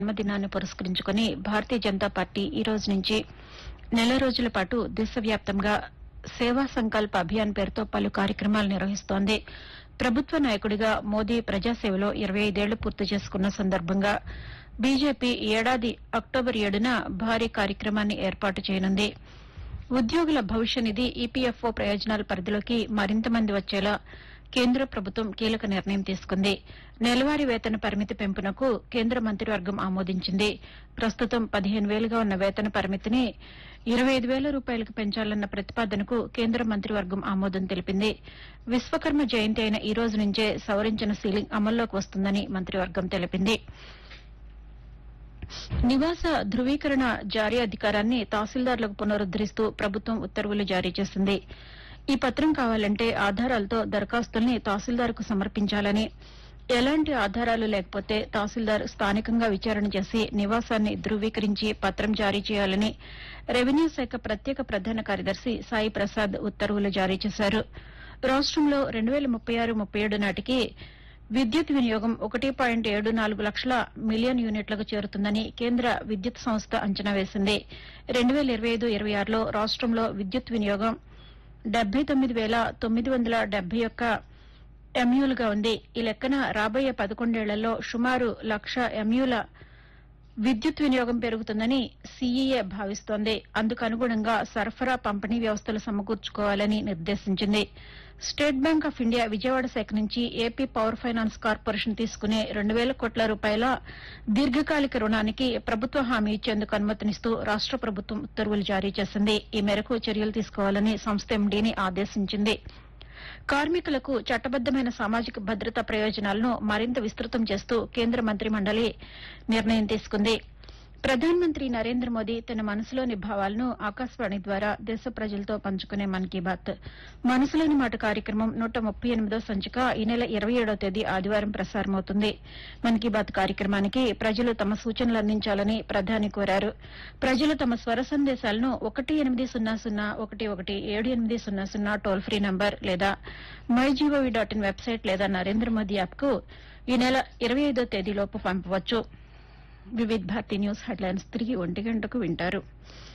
జన్మదినాన్ని పురస్కరించుకుని భారతీయ జనతా పార్టీ ఈ రోజు నుంచి నెల రోజుల పాటు దేశవ్యాప్తంగా సేవా సంకల్ప అభియాన్ పేరుతో పలు కార్యక్రమాలు నిర్వహిస్తోంది ప్రభుత్వ నాయకుడిగా మోదీ ప్రజాసేవలో ఇరవై ఐదేళ్లు పూర్తి చేసుకున్న సందర్భంగా బీజేపీ ఈ ఏడాది అక్టోబర్ ఏడున భారీ కార్యక్రమాన్ని ఏర్పాటు చేయనుంది ఉద్యోగుల భవిష్య నిధి ఈపీఎఫ్ఓ ప్రయోజనాల పరిధిలోకి మరింత మంది వచ్చేలా కేంద్ర ప్రభుత్వం కీలక నిర్ణయం తీసుకుంది నెలవారీ వేతన పరిమితి పెంపునకు కేంద్ర మంత్రివర్గం ఆమోదించింది ప్రస్తుతం పదిహేను వేలుగా ఉన్న వేతన పరిమితిని ఇరవై ఐదు వేల రూపాయలకు పెంచాలన్న ప్రతిపాదనకు కేంద్ర మంత్రివర్గం ఆమోదం తెలిపింది విశ్వకర్మ జయంతి అయిన ఈ రోజు నుంచే సవరించిన సీలింగ్ అమల్లోకి వస్తుందని మంత్రివర్గం తెలిపింది నివాస ధృవీకరణ జారీ అధికారాన్ని తహసీల్దార్లకు పునరుద్దరిస్తూ ప్రభుత్వం ఉత్తర్వులు జారీ చేసింది ఈ పత్రం కావాలంటే ఆధారాలతో దరఖాస్తుల్ని తహసీల్దార్కు సమర్పించాలని ఎలాంటి ఆధారాలు లేకపోతే తహసీల్దార్ స్థానికంగా విచారణ చేసి నివాసాన్ని ధృవీకరించి పత్రం జారీ చేయాలని రెవెన్యూ శాఖ ప్రత్యేక ప్రధాన కార్యదర్శి సాయి ప్రసాద్ ఉత్తర్వులు జారీ చేశారు రాష్టంలో రెండు వేల ముప్పై ఆరు ముప్పై ఏడు నాటికి విద్యుత్ వినియోగం ఒకటి పాయింట్ ఏడు నాలుగు లక్షల మిలియన్ యూనిట్లకు చేరుతుందని కేంద్ర విద్యుత్ సంస్థ అంచనా వేసింది రెండు వేల ఇరవై ఐదు ఇరవై ఆరులో రాష్టంలో విద్యుత్ వినియోగం డెబ్బై తొమ్మిది వేల తొమ్మిది వందల డెబ్బై ఒక్క ఎంయూలుగా ఉంది ఈ లెక్కన రాబోయే పదకొండేళ్లలో సుమారు లక్ష ఎంయూల విద్యుత్ వినియోగం పెరుగుతుందని సీఈఏ భావిస్తోంది అందుకు అనుగుణంగా సరఫరా పంపిణీ వ్యవస్థలు సమకూర్చుకోవాలని నిర్దేశించింది State Bank of India Vijayawada శాఖ నుంచి ఏపీ పవర్ ఫైనాన్స్ కార్పొరేషన్ తీసుకునే రెండు వేల కోట్ల రూపాయల దీర్ఘకాలిక రుణానికి ప్రభుత్వ హామీ ఇచ్చేందుకు అనుమతినిస్తూ రాష్ట ప్రభుత్వం ఉత్తర్వులు జారీ చేసింది ఈ మేరకు చర్యలు తీసుకోవాలని సంస్థ ఎండీని ఆదేశించింది కార్మికులకు చట్టబద్దమైన సామాజిక భద్రతా ప్రయోజనాలను మరింత విస్తృతం చేస్తూ కేంద్ర మంత్రి మండలి నిర్ణయం తీసుకుంది ప్రధానమంత్రి నరేంద్ర మోదీ తన మనసులోని భావాలను ఆకాశవాణి ద్వారా దేశ ప్రజలతో పంచుకునే మన్ కీ బాత్ మనసులోని మాట కార్యక్రమం నూట ముప్పై ఎనిమిదో సంచిక ఈ నెల ఇరవై ఏడవ తేదీ ఆదివారం ప్రసారమవుతుంది మన్ కీ బాత్ కార్యక్రమానికి ప్రజలు తమ సూచనలు అందించాలని ప్రధాని కోరారు ప్రజలు తమ స్వర సందేశాలను ఒకటి ఎనిమిది సున్నా సున్నా ఒకటి ఒకటి ఏడు ఎనిమిది సున్నా సున్నా టోల్ ఫ్రీ నంబర్ లేదా my GOV dot in website లేదా నరేంద్ర మోదీ యాప్ కు ఈ నెల ఇరవై ఐదో తేదీలోపు పంపవచ్చు వివిధ్ భారతి న్యూస్ హెడ్లైన్స్ తిరిగి ఒంటి గంటకు వింటారు